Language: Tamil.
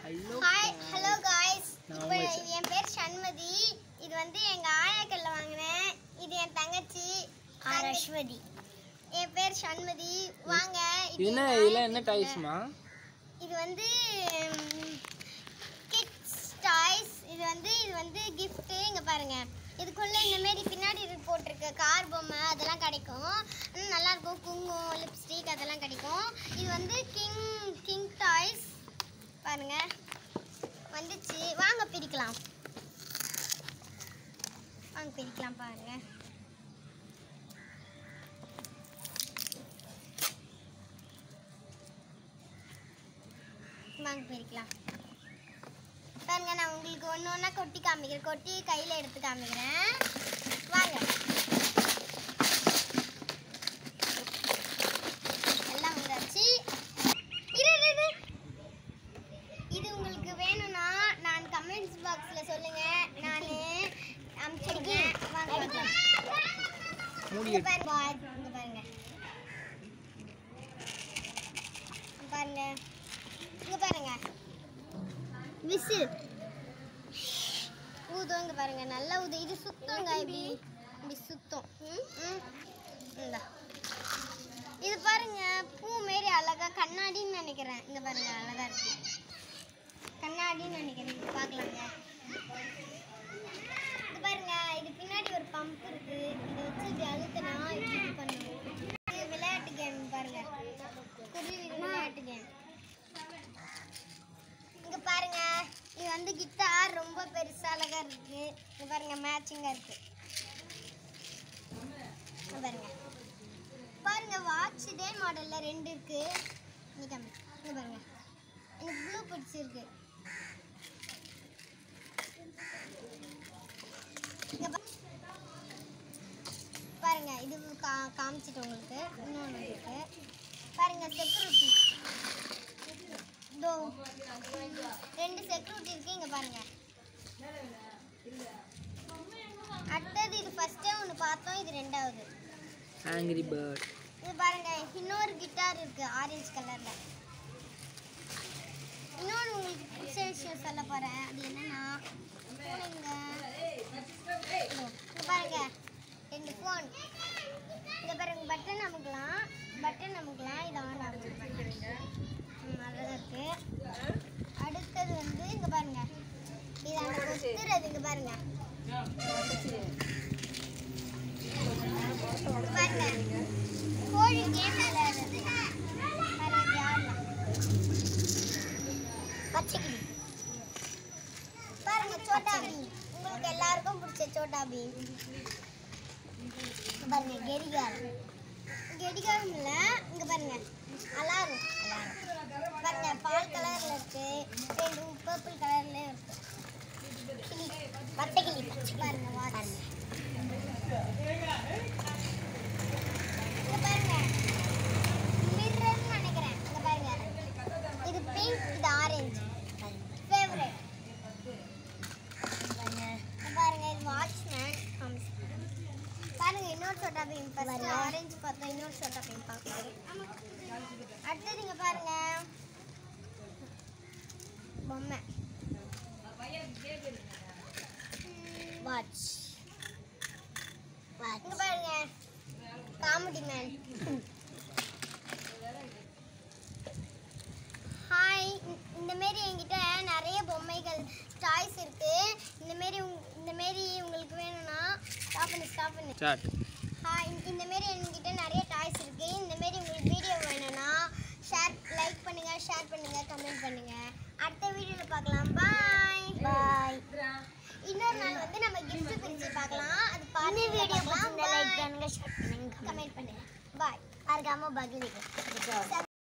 ஹலோ ஹாய் ஹலோ காய்ஸ் நான் இப்போ உங்க இது என் பேர் சண்மதி இது வந்து எங்க ஆயாக்கல்ல வாங்கினேன் இது என் தங்கச்சி அரஸ்வதி என் பேர் சண்மதி வாங்க இது என்ன எங்க இதெல்லாம் என்ன ஆயாக்கல்ல. டாய்ஸ்மா இது வந்து கிட்ஸ் டாய்ஸ் இது வந்து இது வந்து gift இங்க பாருங்க இதுக்குள்ள இந்த மாதிரி பின்னாடி இது போட்டிருக்க கார் பொம்மை அதெல்லாம் கிடைக்கும் இன்னும் நல்லா இருக்கும் குங்குமம் லிப்ஸ்டிக் அதெல்லாம் கிடைக்கும் இது வந்து கிங் கிங் டாய்ஸ் பாருங்க வந்துச்சு வாங்க பிரிக்கலாம் வாங்க பிரிக்கலாம் பாருங்க வாங்க பிரிக்கலாம் பாருங்க நான் உங்களுக்கு ஒன்று ஒன்றா கொட்டி காமிக்கிறேன் கொட்டி கையில் எடுத்து காமிக்கிறேன் வாங்க எல்லாம் வந்தாச்சு இரு, இரு, இரு. இது உங்களுக்கு வேணும்னா நான் கமெண்ட்ஸ் பாக்ஸில் சொல்லுங்க நான் அனுப்பிச்சிருக்கேன் வாங்க பார்க்கலாம். மூடி இங்க பாருங்க இங்க பாருங்க இங்க பாருங்க இங்க பாருங்க விசில் ஊதும் இங்க பாருங்க நல்லா ஊது இது சுத்தங்க இப்படி இப்படி சுத்தம் ம், ம். இந்தா இது பாருங்க பூ மாரி அழகா கண்ணாடின்னு நினைக்கிறேன் இங்க பாருங்க அழகா இருக்கு கண்ணாடின்னு நினைக்கிறேன் இது பார்க்கலாங்க இது பாருங்க இது பின்னாடி ஒரு பம்ப் இருக்கு இதை வச்சு இப்படி அழுத்தினா இப்படி இது பண்ணும் இது விளையாட்டு கேம் பாருங்க குருவி விளையாட்டு கேம் இங்க பாருங்க இது வந்து கிட்டார் ரொம்ப பெருசா அழகா இருக்கு இங்க பாருங்க மேட்சிங்கா இருக்கு இங்க பாருங்க பாருங்க வாட்ச் இதே மாடல்ல ரெண்டு இருக்கு இங்க காமி. இங்க பாருங்க எனக்கு ப்ளூ பிடிச்சிருக்கு இங்க பா- பாருங்க இது கா காமிச்சிட்டு உங்களுக்கு இன்னொன்று இருக்கு பாருங்க செக்யூரிட்டி இதோ ரெண்டு செக்யூரிட்டி இருக்கு இங்க பாருங்க அடுத்தது இது ஃபர்ஸ்டே ஒன்று பார்த்தோம் இது ரெண்டாவது ஆங்கிரி பேர்ட் இது பாருங்க இன்னொரு கிட்டார் இருக்கு ஆரஞ்சு கலர்ல இன்னொன்று உங்களுக்கு பிடிச்ச விஷயம் சொல்ல போறேன் அது என்னன்னா பூனைங்க இதோ, இங்க பாருங்க ரெண்டு ஃபோன் இங்க பாருங்க பட்டன் அமுக்கலாம் பட்டன் அமுக்கலாம் இதை ஆன் ஆகும் ம், அழகா இருக்கு அடுத்தது வந்து இங்க பாருங்க இது அந்த கொத்துறது இங்க பாருங்க இங்க பாருங்க கோழி கேம் விளையாடுறது பாருங்க யாருலாம் பச்சைக்கிளி பாருங்க சோட்டா பீம் உங்களுக்கு எல்லாருக்கும் பிடிச்ச சோட்டா பீம் இங்க பாருங்க கெடிகாரம் கெடிகாரம் இல்ல இங்க பாருங்க அலாரம் அலாரம் பாருங்க பால் கலர்ல இருக்கு ரெண்டு பர்பிள் கலர்ல இருக்கு கிளி பச்சை கிளி பச்சை பாருங்க வாட்ச் இங்க பாருங்க மிரர்னு நினைக்கிறேன் இங்க பாருங்க இது பிங்க் இது ஆரஞ்சு ஃபேவரட் பாருங்க இது வாட்ச்மேன் பாருங்க இன்னொரு சோட்டா பீம் ஃபர்ஸ்ட் ஆரஞ்சு பார்த்தோம் இன்னொரு சோட்டா பீம் பார்க்கலாம் அடுத்தது இங்க பாருங்க பொம்மை வாட்ச் இங்க பாருங்க காமெடி மேன் ஹாய் இந்த மாரி என்கிட்ட நிறைய பொம்மைகள் டாய்ஸ் இருக்கு இந்த மாரி உங்க- இந்த மாரி உங்களுக்கு வேணும்னா ஸ்டாப் பண்ணு ஸ்டாப் பண்ணு சாட் ஹாய் இந்த மாரி என்கிட்ட நிறைய டாய்ஸ் இருக்கு இந்த மாரி உங்களுக்கு வீடியோ வேணும்னா ஷேர் லைக் பண்ணுங்க ஷேர் பண்ணுங்க கமெண்ட் பண்ணுங்க அடுத்த வீடியோல பார்க்கலாம் பாய் பாய் இன்னொரு நாள் வந்து நம்ம gift பிரிச்சு பார்க்கலாம் அது பார்த்து வீடியோ பார்க்கலாம் லைக் பண்ணுங்க ஷேர் பண்ணுங்க கமெண்ட் பண்ணுங்க பாய் மறக்காம பகிர்ந்து